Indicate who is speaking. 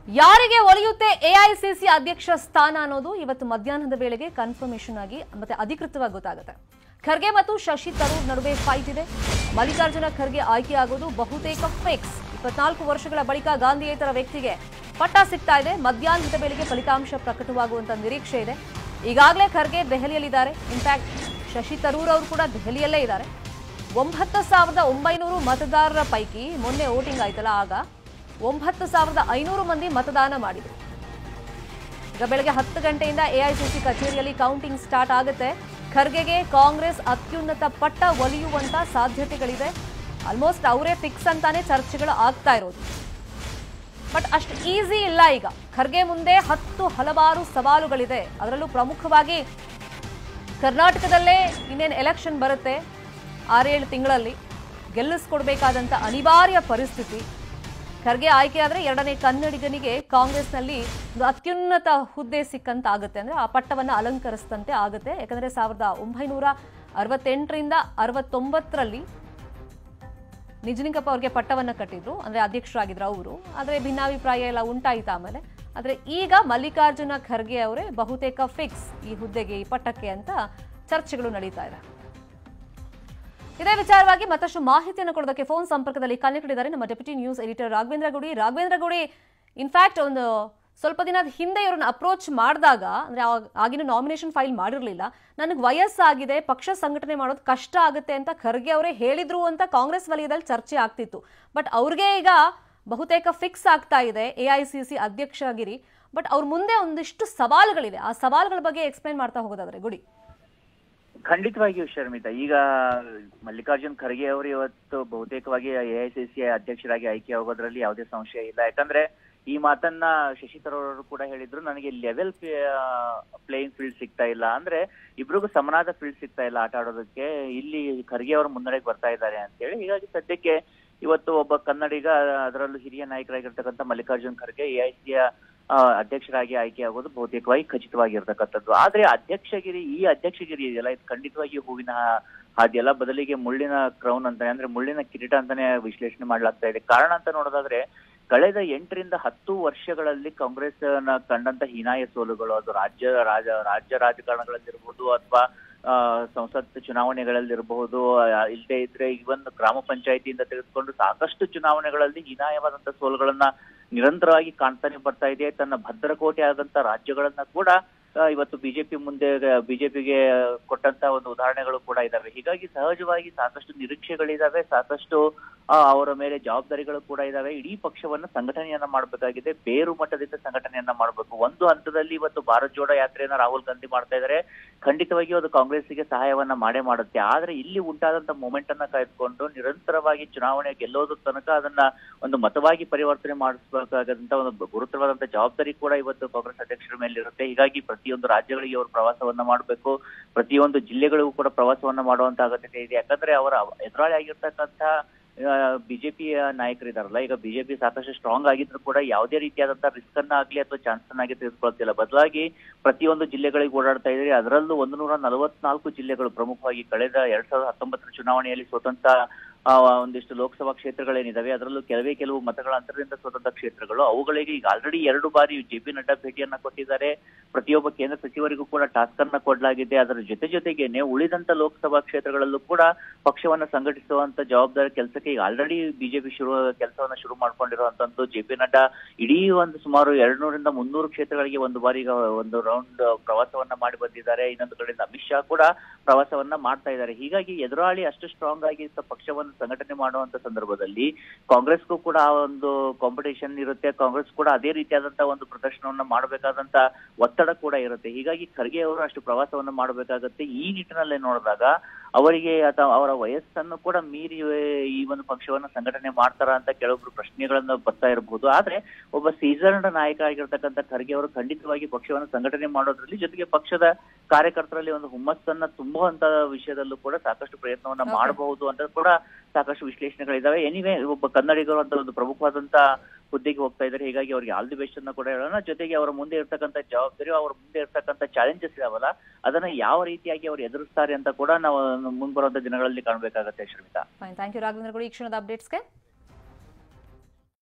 Speaker 1: ಯಾರಿಗೆ ಒಲಿಯುತ್ತೆ ಎಐಸಿಸಿ ಅಧ್ಯಕ್ಷ ಸ್ಥಾನ ಅನ್ನೋದು ಇವತ್ತು ಮಧ್ಯಾಹ್ನದ ವೇಳೆಗೆ ಕನ್ಫರ್ಮೇಶನ್ ಆಗಿ ಮತ್ತೆ ಅಧಿಕೃತವಾಗಿ ಗೊತ್ತಾಗುತ್ತೆ ಖರ್ಗೆ ಮತ್ತು ಶಶಿ ತರೂರ್ ನಡುವೆ ಫೈಟ್ ಇದೆ ಮಲ್ಲಿಕಾರ್ಜುನ ಖರ್ಗೆ ಆಯ್ಕೆಯಾಗೋದು ಬಹುತೇಕ ಫಿಕ್ಸ್ ಇಪ್ಪತ್ನಾಲ್ಕು ವರ್ಷಗಳ ಬಳಿಕ ಗಾಂಧಿಯೇತರ ವ್ಯಕ್ತಿಗೆ ಪಟ್ಟ ಸಿಗ್ತಾ ಇದೆ ಮಧ್ಯಾಹ್ನದ ವೇಳೆಗೆ ಫಲಿತಾಂಶ ಪ್ರಕಟವಾಗುವಂತ ನಿರೀಕ್ಷೆ ಇದೆ ಈಗಾಗಲೇ ಖರ್ಗೆ ದೆಹಲಿಯಲ್ಲಿದ್ದಾರೆ ಇನ್ಫ್ಯಾಕ್ಟ್ ಶಶಿ ತರೂರ್ ಅವರು ಕೂಡ ದೆಹಲಿಯಲ್ಲೇ ಇದ್ದಾರೆ ಒಂಬತ್ತು ಸಾವಿರದ ಒಂಬೈನೂರು ಮತದಾರರ ಪೈಕಿ ಮೊನ್ನೆ ವೋಟಿಂಗ್ ಆಯ್ತಲ್ಲ ಆಗ ಒಂಬತ್ತು ಸಾವಿರದ ಐನೂರು ಮಂದಿ ಮತದಾನ ಮಾಡಿದರು ಈಗ ಬೆಳಗ್ಗೆ ಹತ್ತು ಗಂಟೆಯಿಂದ ಎಐಸಿಸಿ ಕಚೇರಿಯಲ್ಲಿ ಕೌಂಟಿಂಗ್ ಸ್ಟಾರ್ಟ್ ಆಗುತ್ತೆ ಖರ್ಗೆಗೆ ಕಾಂಗ್ರೆಸ್ ಅತ್ಯುನ್ನತ ಪಟ್ಟ ಒಲಿಯುವಂತ ಸಾಧ್ಯತೆಗಳಿದೆ ಆಲ್ಮೋಸ್ಟ್ ಅವರೇ ಫಿಕ್ಸ್ ಅಂತಾನೆ ಚರ್ಚೆಗಳು ಆಗ್ತಾ ಇರೋದು ಬಟ್ ಅಷ್ಟು ಈಸಿ ಇಲ್ಲ ಈಗ ಖರ್ಗೆ ಮುಂದೆ ಹತ್ತು ಹಲವಾರು ಸವಾಲುಗಳಿದೆ ಅದರಲ್ಲೂ ಪ್ರಮುಖವಾಗಿ ಕರ್ನಾಟಕದಲ್ಲೇ ಇನ್ನೇನು ಎಲೆಕ್ಷನ್ ಬರುತ್ತೆ ಆರೇಳು ತಿಂಗಳಲ್ಲಿ ಗೆಲ್ಲಿಸ್ಕೊಡ್ಬೇಕಾದಂಥ ಅನಿವಾರ್ಯ ಪರಿಸ್ಥಿತಿ ಖರ್ಗೆ ಆಯ್ಕೆಯಾದ್ರೆ ಎರಡನೇ ಕನ್ನಡಿಗನಿಗೆ ಕಾಂಗ್ರೆಸ್ನಲ್ಲಿ ಒಂದು ಅತ್ಯುನ್ನತ ಹುದ್ದೆ ಸಿಕ್ಕಂತ ಆಗುತ್ತೆ ಅಂದ್ರೆ ಆ ಪಟ್ಟವನ್ನು ಅಲಂಕರಿಸಿದಂತೆ ಆಗುತ್ತೆ ಯಾಕಂದ್ರೆ ಸಾವಿರದ ಒಂಬೈನೂರ ಅರವತ್ತೆಂಟರಿಂದ ಅರವತ್ತೊಂಬತ್ತರಲ್ಲಿ ನಿಜಲಿಂಗಪ್ಪ ಅವ್ರಿಗೆ ಪಟ್ಟವನ್ನ ಕಟ್ಟಿದ್ರು ಅಂದ್ರೆ ಅಧ್ಯಕ್ಷರಾಗಿದ್ರು ಅವರು ಆದ್ರೆ ಭಿನ್ನಾಭಿಪ್ರಾಯ ಎಲ್ಲ ಉಂಟಾಯಿತು ಆಮೇಲೆ ಆದ್ರೆ ಈಗ ಮಲ್ಲಿಕಾರ್ಜುನ ಖರ್ಗೆ ಅವರೇ ಬಹುತೇಕ ಫಿಕ್ಸ್ ಈ ಹುದ್ದೆಗೆ ಈ ಪಟ್ಟಕ್ಕೆ ಅಂತ ಚರ್ಚೆಗಳು ನಡೀತಾ ಇದೆ ಇದೇ ವಿಚಾರವಾಗಿ ಮತ್ತಷ್ಟು ಮಾಹಿತಿಯನ್ನು ಕೊಡೋದಕ್ಕೆ ಫೋನ್ ಸಂಪರ್ಕದಲ್ಲಿ ಕನೆಕ್ಟ್ ಇದ್ದಾರೆ ನಮ್ಮ ಡೆಪ್ಯೂಟಿ ನ್ಯೂಸ್ ಎಡಿಟರ್ ರಾಘವೇಂದ್ರ ಗುಡಿ ರಾಘವೇಂದ್ರ ಗುಡಿ ಇನ್ಫ್ಯಾಕ್ಟ್ ಒಂದು ಸ್ವಲ್ಪ ದಿನದ ಹಿಂದೆ ಇವ್ರನ್ನ ಅಪ್ರೋಚ್ ಮಾಡಿದಾಗ ಅಂದ್ರೆ ಆವಾಗ- ಆಗಿನ ನಾಮಿನೇಷನ್ ಫೈಲ್ ಮಾಡಿರಲಿಲ್ಲ ನನಗೆ ವಯಸ್ಸಾಗಿದೆ ಪಕ್ಷ ಸಂಘಟನೆ ಮಾಡೋದು ಕಷ್ಟ ಆಗುತ್ತೆ ಅಂತ ಖರ್ಗೆ ಅವರೇ ಹೇಳಿದ್ರು ಅಂತ ಕಾಂಗ್ರೆಸ್ ವಲಯದಲ್ಲಿ ಚರ್ಚೆ ಆಗ್ತಿತ್ತು ಬಟ್ ಅವ್ರಿಗೆ ಈಗ ಬಹುತೇಕ ಫಿಕ್ಸ್ ಆಗ್ತಾ ಇದೆ ಎ ಐ ಸಿ ಸಿ ಅಧ್ಯಕ್ಷಗಿರಿ ಬಟ್ ಅವ್ರ ಮುಂದೆ ಒಂದಿಷ್ಟು ಸವಾಲುಗಳಿದೆ ಆ ಸವಾಲುಗಳ ಬಗ್ಗೆ ಎಕ್ಸ್ಪ್ಲೈನ್ ಮಾಡ್ತಾ ಹೋಗೋದಾದ್ರೆ ಗುಡಿ
Speaker 2: ಖಂಡಿತವಾಗಿಯೂ ಶರ್ಮಿತಾ ಈಗ ಮಲ್ಲಿಕಾರ್ಜುನ್ ಖರ್ಗೆ ಅವರು ಇವತ್ತು ಬಹುತೇಕವಾಗಿ ಎಐಸಿಸಿ ಅಧ್ಯಕ್ಷರಾಗಿ ಆಯ್ಕೆ ಆಗೋದ್ರಲ್ಲಿ ಯಾವುದೇ ಸಂಶಯ ಇಲ್ಲ ಯಾಕಂದ್ರೆ ಈ ಮಾತನ್ನ ಶಶಿ ತರೂರ್ ಅವರು ಕೂಡ ಹೇಳಿದ್ರು ನನಗೆ ಲೆವೆಲ್ ಪ್ಲೇಯಿಂಗ್ ಫೀಲ್ಡ್ ಸಿಗ್ತಾ ಇಲ್ಲ ಅಂದ್ರೆ ಇಬ್ರಿಗೂ ಸಮನಾದ ಫೀಲ್ಡ್ ಸಿಗ್ತಾ ಇಲ್ಲ ಆಟ ಆಡೋದಕ್ಕೆ ಇಲ್ಲಿ ಖರ್ಗೆ ಅವರು ಮುನ್ನಡೆಗೆ ಬರ್ತಾ ಇದ್ದಾರೆ ಅಂತೇಳಿ ಹೀಗಾಗಿ ಸದ್ಯಕ್ಕೆ ಇವತ್ತು ಒಬ್ಬ ಕನ್ನಡಿಗ ಅದರಲ್ಲೂ ಹಿರಿಯ ನಾಯಕರಾಗಿರ್ತಕ್ಕಂಥ ಮಲ್ಲಿಕಾರ್ಜುನ್ ಖರ್ಗೆ ಎಐಸಿಯ ಅಧ್ಯಕ್ಷರಾಗಿ ಆಯ್ಕೆ ಆಗೋದು ಬಹುತೇಕವಾಗಿ ಖಚಿತವಾಗಿರ್ತಕ್ಕಂಥದ್ದು ಆದ್ರೆ ಅಧ್ಯಕ್ಷಗಿರಿ ಈ ಅಧ್ಯಕ್ಷಗಿರಿ ಇದೆಯಲ್ಲ ಇದು ಖಂಡಿತವಾಗಿ ಹೂವಿನ ಹಾ- ಹಾದಿಯಲ್ಲ ಬದಲಿಗೆ ಮುಳ್ಳಿನ ಕ್ರೌನ್ ಅಂತಾನೆ ಅಂದ್ರೆ ಮುಳ್ಳಿನ ಕಿರೀಟ ಅಂತಾನೆ ವಿಶ್ಲೇಷಣೆ ಮಾಡ್ಲಾಗ್ತಾ ಇದೆ ಕಾರಣ ಅಂತ ನೋಡೋದಾದ್ರೆ ಕಳೆದ ಎಂಟರಿಂದ ಹತ್ತು ವರ್ಷಗಳಲ್ಲಿ ಕಾಂಗ್ರೆಸ್ ನ ಕಂಡಂತ ಹೀನಾಯ ಸೋಲುಗಳು ಅದು ರಾಜ್ಯ ರಾಜ ರಾಜ್ಯ ರಾಜಕಾರಣಗಳಲ್ಲಿರ್ಬೋದು ಅಥವಾ ಸಂಸತ್ ಚುನಾವಣೆಗಳಲ್ಲಿರಬಹುದು ಇಲ್ಲದೆ ಇದ್ರೆ ಇವನ್ ಗ್ರಾಮ ಪಂಚಾಯತಿಯಿಂದ ತೆಗೆದುಕೊಂಡು ಸಾಕಷ್ಟು ಚುನಾವಣೆಗಳಲ್ಲಿ ಹೀನಾಯವಾದಂತ ಸೋಲುಗಳನ್ನ ನಿರಂತರವಾಗಿ ಕಾಣ್ತಾನೆ ಬರ್ತಾ ಇದೆ ತನ್ನ ಭದ್ರಕೋಟೆ ಆದಂತ ರಾಜ್ಯಗಳನ್ನ ಕೂಡ ಆ, ಇವತ್ತು ಬಿಜೆಪಿ ಮುಂದೆ ಬಿಜೆಪಿಗೆ ಕೊಟ್ಟಂತ ಒಂದು ಉದಾಹರಣೆಗಳು ಕೂಡ ಇದಾವೆ ಹೀಗಾಗಿ ಸಹಜವಾಗಿ ಸಾಕಷ್ಟು ನಿರೀಕ್ಷೆಗಳಿದಾವೆ ಸಾಕಷ್ಟು ಆ, ಅವರ ಮೇಲೆ ಜವಾಬ್ದಾರಿಗಳು ಕೂಡ ಇದಾವೆ ಇಡೀ ಪಕ್ಷವನ್ನ ಸಂಘಟನೆಯನ್ನ ಮಾಡಬೇಕಾಗಿದೆ ಬೇರು ಮಟ್ಟದಿಂದ ಸಂಘಟನೆಯನ್ನ ಮಾಡಬೇಕು ಒಂದು ಹಂತದಲ್ಲಿ ಇವತ್ತು ಭಾರತ್ ಜೋಡೋ ಯಾತ್ರೆಯನ್ನ ರಾಹುಲ್ ಗಾಂಧಿ ಮಾಡ್ತಾ ಇದ್ದಾರೆ ಖಂಡಿತವಾಗಿಯೂ ಅದು ಕಾಂಗ್ರೆಸ್ಸಿಗೆ ಸಹಾಯವನ್ನ ಮಾಡೇ ಮಾಡುತ್ತೆ ಆದ್ರೆ ಇಲ್ಲಿ ಉಂಟಾದಂತ ಮೂಮೆಂಟ್ ಅನ್ನ ಕಾಯ್ದುಕೊಂಡು ನಿರಂತರವಾಗಿ ಚುನಾವಣೆ ಗೆಲ್ಲೋದ್ರ ತನಕ ಅದನ್ನ ಒಂದು ಮತವಾಗಿ ಪರಿವರ್ತನೆ ಮಾಡಿಸಬೇಕಾದಂತ ಒಂದು ಗುರುತರವಾದಂತ ಜವಾಬ್ದಾರಿ ಕೂಡ ಇವತ್ತು ಕಾಂಗ್ರೆಸ್ ಅಧ್ಯಕ್ಷರ ಮೇಲೆ ಇರುತ್ತೆ ಹೀಗಾಗಿ ಪ್ರತಿಯೊಂದು ರಾಜ್ಯಗಳಿಗೆ ಅವರು ಪ್ರವಾಸವನ್ನ ಮಾಡಬೇಕು ಪ್ರತಿಯೊಂದು ಜಿಲ್ಲೆಗಳಿಗೂ ಕೂಡ ಪ್ರವಾಸವನ್ನ ಮಾಡುವಂತ ಅಗತ್ಯತೆ ಇದೆ ಯಾಕಂದ್ರೆ ಅವರ ಎದುರಾಳಿ ಆಗಿರ್ತಕ್ಕಂಥ ಬಿಜೆಪಿಯ ನಾಯಕರಿದಾರಲ್ಲ ಈಗ ಬಿಜೆಪಿ ಸಾಕಷ್ಟು ಸ್ಟ್ರಾಂಗ್ ಆಗಿದ್ರು ಕೂಡ ಯಾವುದೇ ರೀತಿಯಾದಂತಹ ರಿಸ್ಕ್ ಅನ್ನ ಆಗ್ಲಿ ಅಥವಾ ಚಾನ್ಸ್ ಅನ್ನಾಗಿ ತೆಗೆದುಕೊಳ್ತಿಲ್ಲ ಬದಲಾಗಿ ಪ್ರತಿಯೊಂದು ಜಿಲ್ಲೆಗಳಿಗೆ ಓಡಾಡ್ತಾ ಇದ್ರೆ ಅದರಲ್ಲೂ ಒಂದು ನೂರ ನಲವತ್ನಾಲ್ಕು ಜಿಲ್ಲೆಗಳು ಪ್ರಮುಖವಾಗಿ ಕಳೆದ ಎರಡ್ ಸಾವಿರದ ಹತ್ತೊಂಬತ್ತರ ಚುನಾವಣೆಯಲ್ಲಿ ಸ್ವತಂತ್ರ ಆ, ಒಂದಿಷ್ಟು ಲೋಕಸಭಾ ಕ್ಷೇತ್ರಗಳೇನಿದಾವೆ ಅದರಲ್ಲೂ ಕೆಲವೇ ಕೆಲವು ಮತಗಳ ಅಂತರದಿಂದ ಸ್ವತಂತ್ರ ಕ್ಷೇತ್ರಗಳು ಅವುಗಳಿಗೆ ಈಗ ಆಲ್ರೆಡಿ ಎರಡು ಬಾರಿ ಜೆ ಪಿ ನಡ್ಡಾ ಭೇಟಿಯನ್ನ ಕೊಟ್ಟಿದ್ದಾರೆ ಪ್ರತಿಯೊಬ್ಬ ಕೇಂದ್ರ ಸಚಿವರಿಗೂ ಕೂಡ ಟಾಸ್ಕ್ ಅನ್ನ ಕೊಡಲಾಗಿದೆ ಅದರ ಜೊತೆ ಜೊತೆಗೇನೆ ಉಳಿದಂತ ಲೋಕಸಭಾ ಕ್ಷೇತ್ರಗಳಲ್ಲೂ ಕೂಡ ಪಕ್ಷವನ್ನ ಸಂಘಟಿಸುವಂತ ಜವಾಬ್ದಾರಿ ಕೆಲಸಕ್ಕೆ ಈಗ ಆಲ್ರೆಡಿ ಬಿಜೆಪಿ ಶುರು ಕೆಲಸವನ್ನ ಶುರು ಮಾಡ್ಕೊಂಡಿರುವಂತದ್ದು ಜೆ ಪಿ ನಡ್ಡಾ ಇಡೀ ಒಂದು ಸುಮಾರು ಎರಡ್ ನೂರಿಂದ ಮುನ್ನೂರು ಕ್ಷೇತ್ರಗಳಿಗೆ ಒಂದು ಬಾರಿ ಈಗ ಒಂದು ರೌಂಡ್ ಪ್ರವಾಸವನ್ನ ಮಾಡಿ ಬಂದಿದ್ದಾರೆ ಇನ್ನೊಂದು ಕಡೆಯಿಂದ ಅಮಿತ್ ಶಾ ಕೂಡ ಪ್ರವಾಸವನ್ನ ಮಾಡ್ತಾ ಇದ್ದಾರೆ ಹೀಗಾಗಿ ಎದುರಾಳಿ ಅಷ್ಟು ಸ್ಟ್ರಾಂಗ್ ಆಗಿ ಸ- ಪಕ್ಷವನ್ನು ಸಂಘಟನೆ ಮಾಡುವಂತ ಸಂದರ್ಭದಲ್ಲಿ ಕಾಂಗ್ರೆಸ್ಗೂ ಕೂಡ ಆ ಒಂದು ಕಾಂಪಿಟೇಷನ್ ಇರುತ್ತೆ ಕಾಂಗ್ರೆಸ್ ಕೂಡ ಅದೇ ರೀತಿಯಾದಂತಹ ಒಂದು ಪ್ರದರ್ಶನವನ್ನ ಮಾಡಬೇಕಾದಂತ ಒತ್ತಡ ಕೂಡ ಇರುತ್ತೆ ಹೀಗಾಗಿ ಖರ್ಗೆ ಅವರು ಅಷ್ಟು ಪ್ರವಾಸವನ್ನ ಮಾಡಬೇಕಾಗತ್ತೆ ಈ ನಿಟ್ಟಿನಲ್ಲಿ ನೋಡಿದಾಗ ಅವರಿಗೆ ಅಥವಾ ಅವರ ವಯಸ್ಸನ್ನು ಕೂಡ ಮೀರಿ ಈ ಒಂದು ಪಕ್ಷವನ್ನ ಸಂಘಟನೆ ಮಾಡ್ತಾರ ಅಂತ ಕೆಲವೊಬ್ರು ಪ್ರಶ್ನೆಗಳನ್ನ ಬರ್ತಾ ಇರಬಹುದು ಆದ್ರೆ ಒಬ್ಬ ಸೀಸನ್ಡ್ ನಾಯಕ ಆಗಿರ್ತಕ್ಕಂಥ ಖರ್ಗೆ ಅವರು ಖಂಡಿತವಾಗಿ ಪಕ್ಷವನ್ನು ಸಂಘಟನೆ ಮಾಡೋದ್ರಲ್ಲಿ ಜೊತೆಗೆ ಪಕ್ಷದ ಕಾರ್ಯಕರ್ತರಲ್ಲಿ ಒಂದು ಹುಮ್ಮಸ್ಸನ್ನ ತುಂಬುವಂತ ವಿಷಯದಲ್ಲೂ ಕೂಡ ಸಾಕಷ್ಟು ಪ್ರಯತ್ನವನ್ನ
Speaker 1: Okay.
Speaker 2: ಮಾಡಬಹುದು ಅಂತ ಕೂಡ ಸಾಕಷ್ಟು ವಿಶ್ಲೇಷಣೆಗಳಿದಾವೆ ಎನಿವೆ ಒಬ್ಬ ಕನ್ನಡಿಗರು ಅಂತ ಒಂದು ಪ್ರಮುಖವಾದಂತ ಹುದ್ದೆಗೆ ಹೋಗ್ತಾ ಇದ್ದಾರೆ ಹೀಗಾಗಿ ಅವರಿಗೆ ಆಲ್ ದಿ ಬೆಸ್ಟ್ ಅನ್ನ ಕೂಡ ಹೇಳೋಣ ಜೊತೆಗೆ ಅವರ ಮುಂದೆ ಇರ್ತಕ್ಕಂಥ ಜವಾಬ್ದಾರಿ ಅವರ ಮುಂದೆ ಇರ್ತಕ್ಕಂಥ ಚಾಲೆಂಜಸ್ ಇದಾವಲ್ಲ ಅದನ್ನ ಯಾವ ರೀತಿಯಾಗಿ ಅವರು ಎದುರಿಸ್ತಾರೆ ಅಂತ ಕೂಡ ನಾವು ಮುಂಬರುವಂತ ದಿನಗಳಲ್ಲಿ ಕಾಣಬೇಕಾಗತ್ತೆ Shramitha
Speaker 1: fine thank you Raghavendra Gudi ಈ ಕ್ಷಣದ ಅಪ್ಡೇಟ್ಸ್ಗೆ